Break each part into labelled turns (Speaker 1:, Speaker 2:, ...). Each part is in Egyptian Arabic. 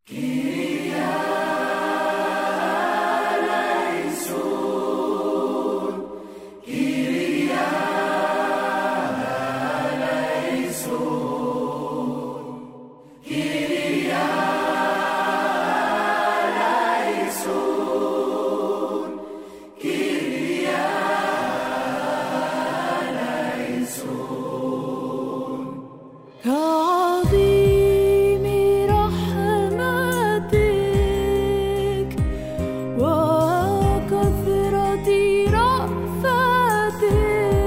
Speaker 1: كعظيم رحمتك وكثرة رأفتك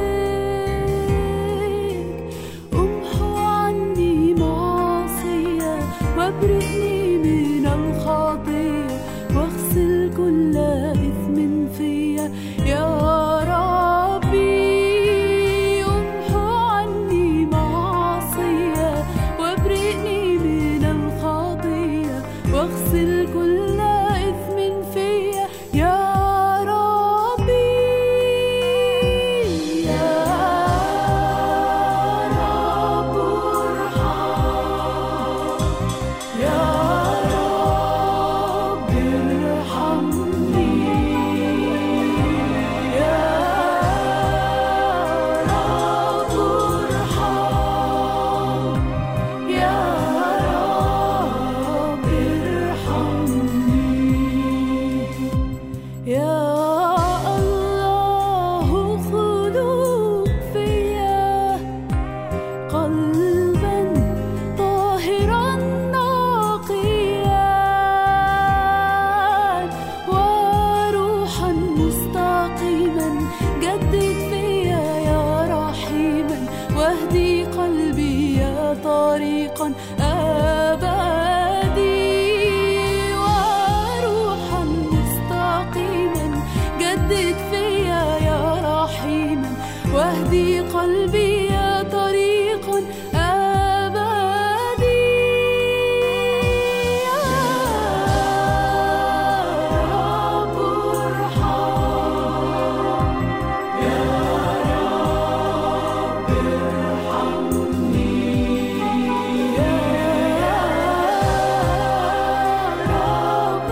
Speaker 1: امحو عني معصية وابرئني من الخطية واغسل كل إثم فيا يا ربي امحو عني معصية وابرئني من الخطية واغسل كل إثم فيا يا ربي يا رب ارحم يا رب ارحمني يا رب ارحم يا رب ارحمني يا الله خلق فيا قلبا طاهرا نقيا وروحا مستقيما جدد فيا يا رحيما واهدي قلبي يا طريقا أبدي وروحا مستقيما جدد فيا يا رحيما واهدي قلبي يا طريقا أبدي يا رب ارحم يا رب ارحمني يا رب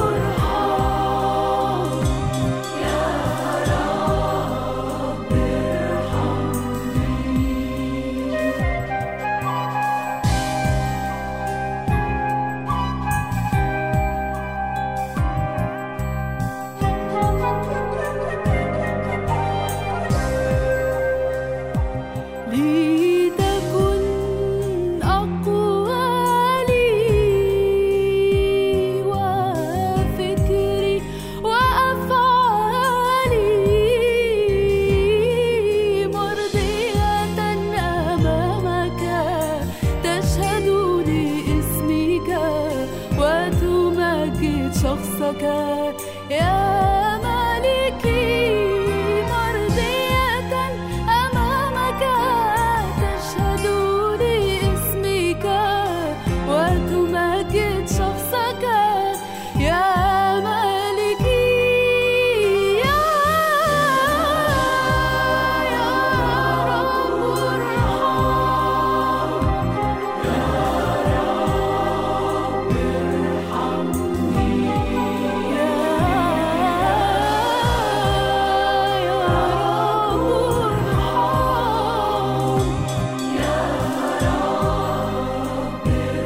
Speaker 1: ارحم يا رب ارحمني لتكن أقوالي وفكري وأفعالي مرضية أمامك تشهد لاسمك وتمجد شخصك يا مالكي مرضية أمامك تشهد لاسمك وتمجد شخصك يا مالكي يا يا رب ارحم يا رب ارحمني يا يا رب ارحم يا رب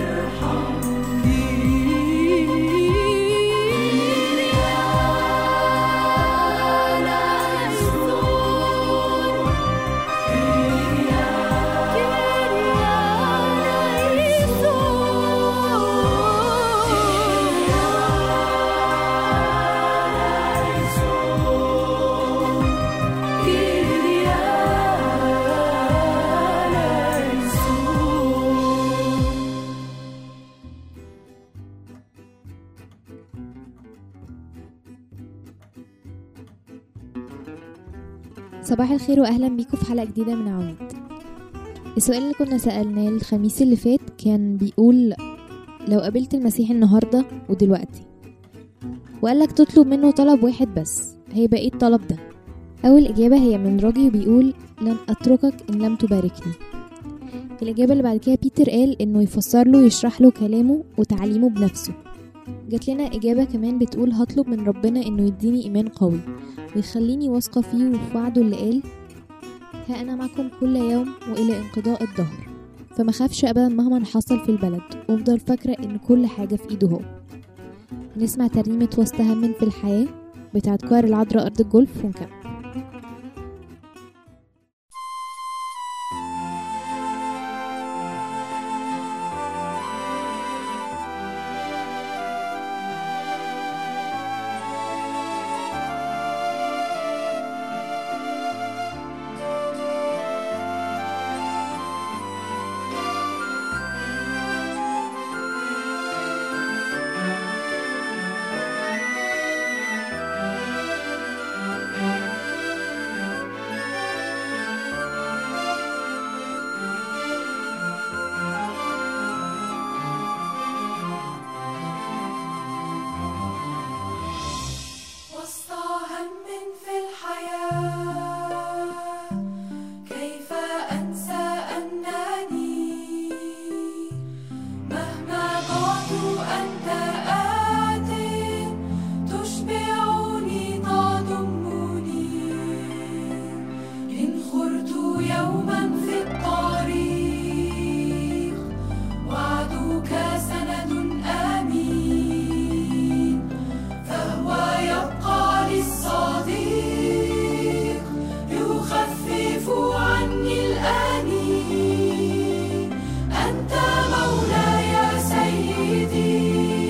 Speaker 2: صباح الخير واهلا بيكم في حلقه جديده من عواميد السؤال اللي كنا سالناه الخميس اللي فات كان بيقول لو قابلت المسيح النهارده ودلوقتي وقالك تطلب منه طلب واحد بس هيبقى ايه الطلب ده اول اجابه هي من راجي وبيقول لن اتركك ان لم تباركني في الإجابة اللي بعد كده بيتر قال إنه يفسر له ويشرح له كلامه وتعليمه بنفسه جات لنا إجابة كمان بتقول هطلب من ربنا إنه يديني إيمان قوي ويخليني واثقة فيه وفي وعده اللي قال ها أنا معكم كل يوم وإلى انقضاء الدهر فما خافش أبدا مهما حصل في البلد وافضل فاكرة إن كل حاجة في إيده هو نسمع ترنيمة وسط هم في الحياة بتاعت كوار العذراء أرض الجولف ونكمل
Speaker 1: وسط هم في الحياة كيف أنسى أنني مهما بعت أنت آت تشبعني تضمني إن خرت يوما في الطريق وعدك سند آمين فهو يبقى للصديق يخفف عني الأنين أنت مولاي سيدي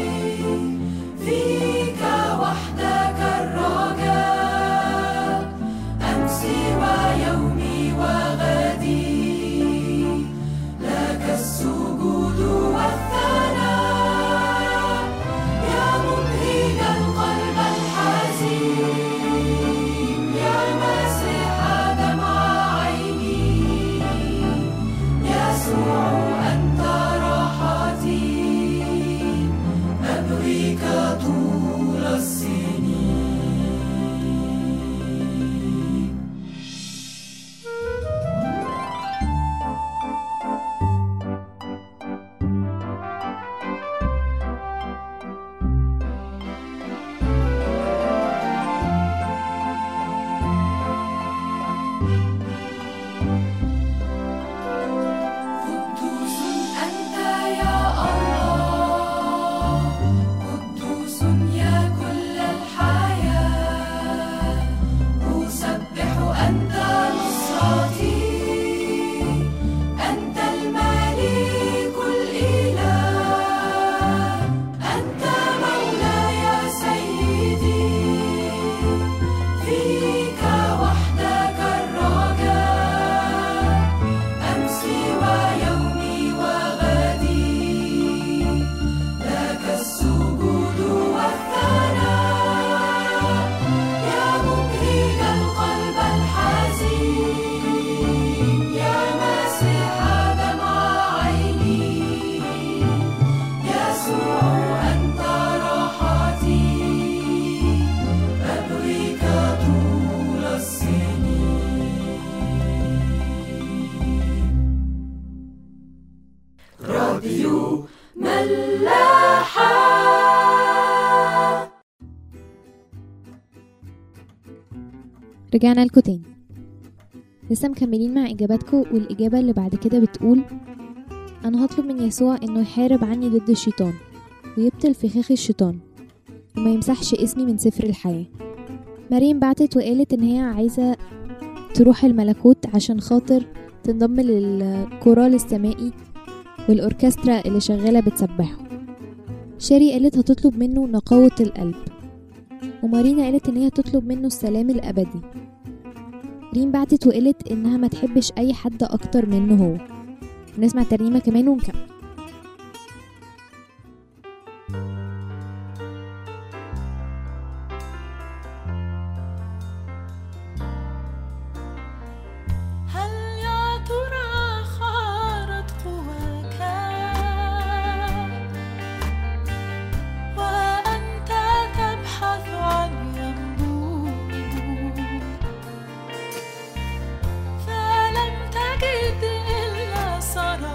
Speaker 1: فيك وحدك الرجاء أمسي ويومي وغدي لك السجود والثناء يا مبهج القلب الحزين يا مسيح دمع عيني يسوع أنت راحتي أبغيك طول السنين قدوس أنت يا الله قدوس يا كل الحياة أسبح أنت نصرتي أنت الملك الإله أنت مولاي سيدي فيك وحدك الرجاء أمسي ويومي وغدي لك السجود والثناء يا مبهج القلب الحزين يا مسيح دمع عيني يسوع أنت راحتي أبغيك طول السنين راديو ملاحة
Speaker 2: رجعنا لكم تاني لسه مكملين مع اجاباتكم والاجابه اللي بعد كده بتقول انا هطلب من يسوع انه يحارب عني ضد الشيطان ويبطل فخاخ الشيطان وما يمسحش اسمي من سفر الحياه مريم بعتت وقالت ان هي عايزه تروح الملكوت عشان خاطر تنضم للكورال السمائي والاوركسترا اللي شغاله بتسبحه شيري قالت هتطلب منه نقاوه القلب ومارينا قالت ان هي تطلب منه السلام الابدي ريم بعتت وقالت انها ما تحبش اي حد اكتر منه هو نسمع ترنيمه كمان ونكمل
Speaker 1: هل يا ترى خارت قواك وأنت تبحث عن ينبوع فلم تجد إلا سرابا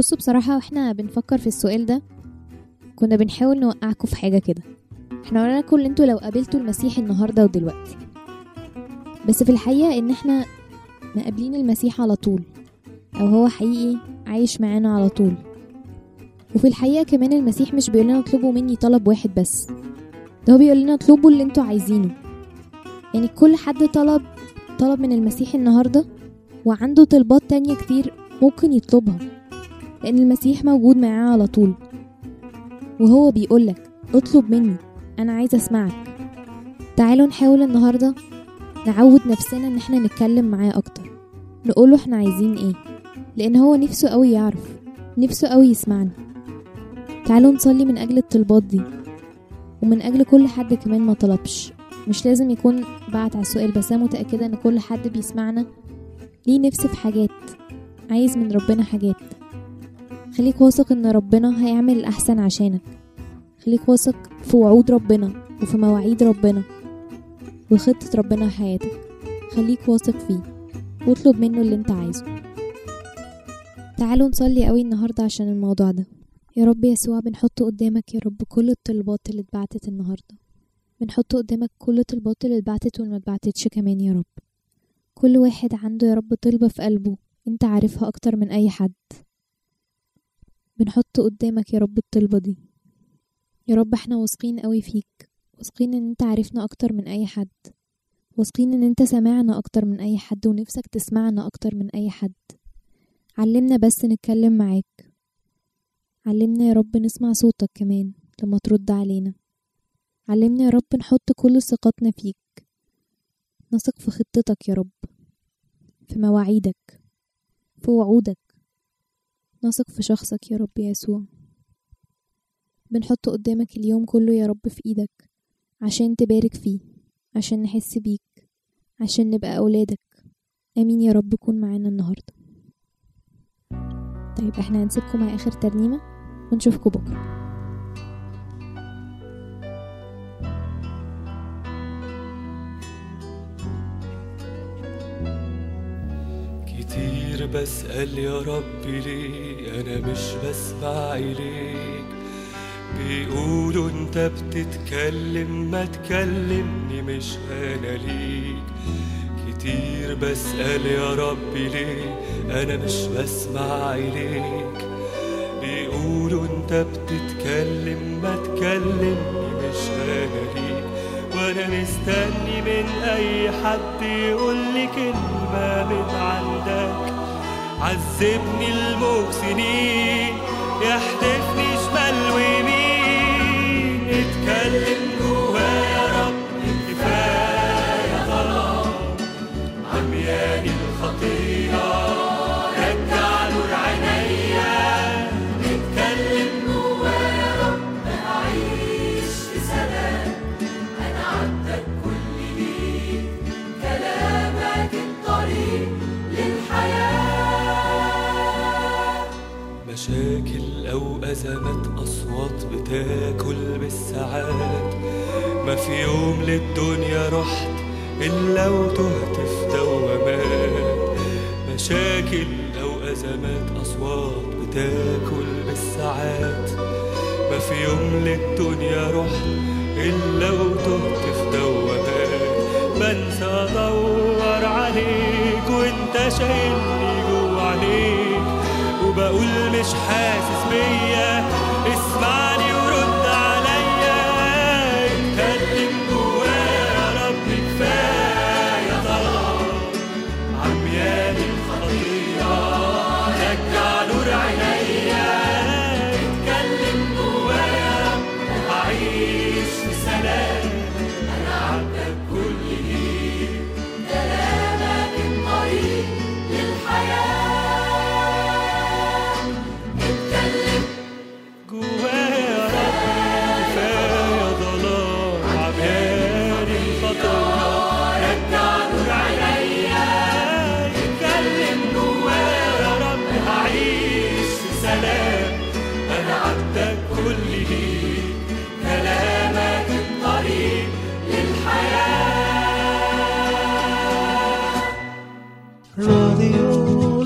Speaker 2: بصوا بصراحة واحنا بنفكر في السؤال ده كنا بنحاول نوقعكم في حاجة كده احنا قلنا لكم ان انتوا لو قابلتوا المسيح النهاردة ودلوقتي بس في الحقيقة ان احنا مقابلين المسيح على طول او هو حقيقي عايش معانا على طول وفي الحقيقة كمان المسيح مش بيقول لنا اطلبوا مني طلب واحد بس ده هو بيقول لنا اطلبوا اللي انتوا عايزينه يعني كل حد طلب طلب من المسيح النهاردة وعنده طلبات تانية كتير ممكن يطلبها لأن المسيح موجود معاه على طول وهو بيقولك اطلب مني أنا عايز أسمعك تعالوا نحاول النهاردة نعود نفسنا إن احنا نتكلم معاه أكتر نقوله احنا عايزين ايه لأن هو نفسه قوي يعرف نفسه قوي يسمعنا تعالوا نصلي من أجل الطلبات دي ومن أجل كل حد كمان ما طلبش مش لازم يكون بعت على السؤال بس أنا متأكدة إن كل حد بيسمعنا ليه نفس في حاجات عايز من ربنا حاجات خليك واثق ان ربنا هيعمل الاحسن عشانك خليك واثق في وعود ربنا وفي مواعيد ربنا وخطة ربنا لحياتك خليك واثق فيه واطلب منه اللي انت عايزه تعالوا نصلي قوي النهاردة عشان الموضوع ده يا رب يسوع بنحط قدامك يا رب كل الطلبات اللي اتبعتت النهاردة بنحط قدامك كل الطلبات اللي اتبعتت واللي ما اتبعتتش كمان يا رب كل واحد عنده يا رب طلبة في قلبه انت عارفها اكتر من اي حد بنحط قدامك يا رب الطلبة دي يا رب احنا واثقين قوي فيك واثقين ان انت عارفنا اكتر من اي حد واثقين ان انت سمعنا اكتر من اي حد ونفسك تسمعنا اكتر من اي حد علمنا بس نتكلم معاك علمنا يا رب نسمع صوتك كمان لما ترد علينا علمنا يا رب نحط كل ثقتنا فيك نثق في خطتك يا رب في مواعيدك في وعودك نثق في شخصك يا رب يسوع بنحط قدامك اليوم كله يا رب في ايدك عشان تبارك فيه عشان نحس بيك عشان نبقى اولادك امين يا رب كون معانا النهارده طيب احنا هنسيبكم مع اخر ترنيمه ونشوفكم بكره
Speaker 3: كتير بسأل يا رب ليه أنا مش بسمع إليك بيقولوا أنت بتتكلم ما تكلمني مش أنا ليك كتير بسأل يا رب ليه أنا مش بسمع إليك بيقولوا أنت بتتكلم ما تكلمني مش أنا ليك وانا مستني من اي حد يقول لي كلمة من عندك عذبني الموج سنين يحدفني شمال ويمين اتكلم جوايا يا رب كفاية ظلام عمياني الخطية رجع نور عينيا اتكلم جوايا يا رب
Speaker 1: أعيش في سلام أنا عبدك كل ليك كلامك الطريق للحياة
Speaker 3: مشاكل أو أزمات أصوات بتاكل بالساعات ما في يوم للدنيا رحت إلا وتهت في دوامات مشاكل أو أزمات أصوات بتاكل بالساعات ما في يوم للدنيا رحت إلا وتهت في دوامات بنسى أدور عليك وأنت شايلني جوا عليك وبقول مش حاسس بيا اسمعني ورد عليا اتكلم جوايا يا رب كفايه ظلام عمياني الخطيه رجع نور عينيا اتكلم جوايا يا رب اعيش في سلام انا عبدك كل ليك
Speaker 1: كلامك الطريق للحياة اتكلم
Speaker 3: جوايا يا رب كفايه ظلام عمياني الخطيه رجع نور عينيا اتكلم جوايا يا رب هعيش في سلام انا عبدك كل ليك كلامك الطريق للحياه
Speaker 4: راديو